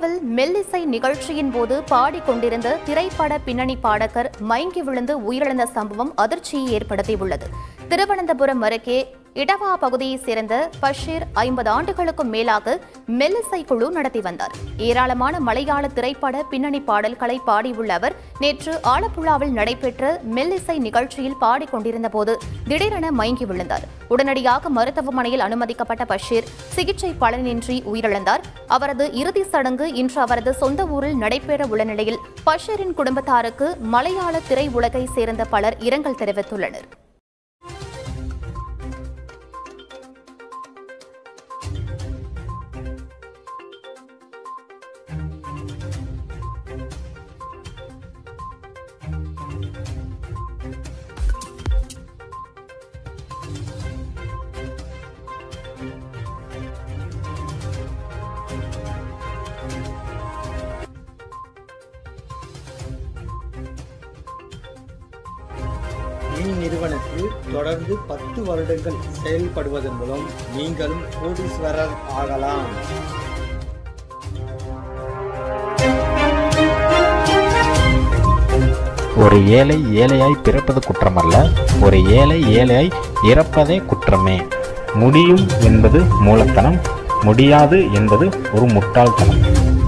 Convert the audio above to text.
இந்தியாவில் மெல்லிசை நிகழ்ச்சியின் போது பாடிக்கொண்டிருந்த திரைப்பட பின்னணி பாடகர் மயங்கி விழுந்து உயிரிழந்த சம்பவம் அதிர்ச்சியை ஏற்படுத்தியுள்ளது திருவனந்தபுரம் அருகே இடவா பகுதியைச் சேர்ந்த பஷீர் ஐம்பது ஆண்டுகளுக்கும் மேலாக மெல்லிசை குழு நடத்தி வந்தார் ஏராளமான மலையாள திரைப்பட பின்னணி பாடல்களை பாடியுள்ள அவர் நேற்று ஆலப்புழாவில் நடைபெற்ற மெல்லிசை நிகழ்ச்சியில் பாடிக்கொண்டிருந்த போது திடீரென மயங்கி விழுந்தார் உடனடியாக மருத்துவமனையில் அனுமதிக்கப்பட்ட பஷீர் சிகிச்சை பலனின்றி உயிரிழந்தார் அவரது இறுதி சடங்கு இன்று அவரது சொந்த ஊரில் நடைபெற உள்ள நிலையில் பஷீரின் குடும்பத்தாருக்கு மலையாள திரை உலகை சேர்ந்த பலர் இரங்கல் தெரிவித்துள்ளனர் இந்நிறுவனத்தில் தொடர்ந்து பத்து வருடங்கள் செயல்படுவதன் மூலம் நீங்களும் கோடீஸ்வரர் ஆகலாம் ஒரு ஏழை ஏழையாய் பிறப்பது குற்றமல்ல ஒரு ஏழை ஏழையாய் இறப்பதே குற்றமே முடியும் என்பது மூலத்தனம் முடியாது என்பது ஒரு முட்டாள்தனம்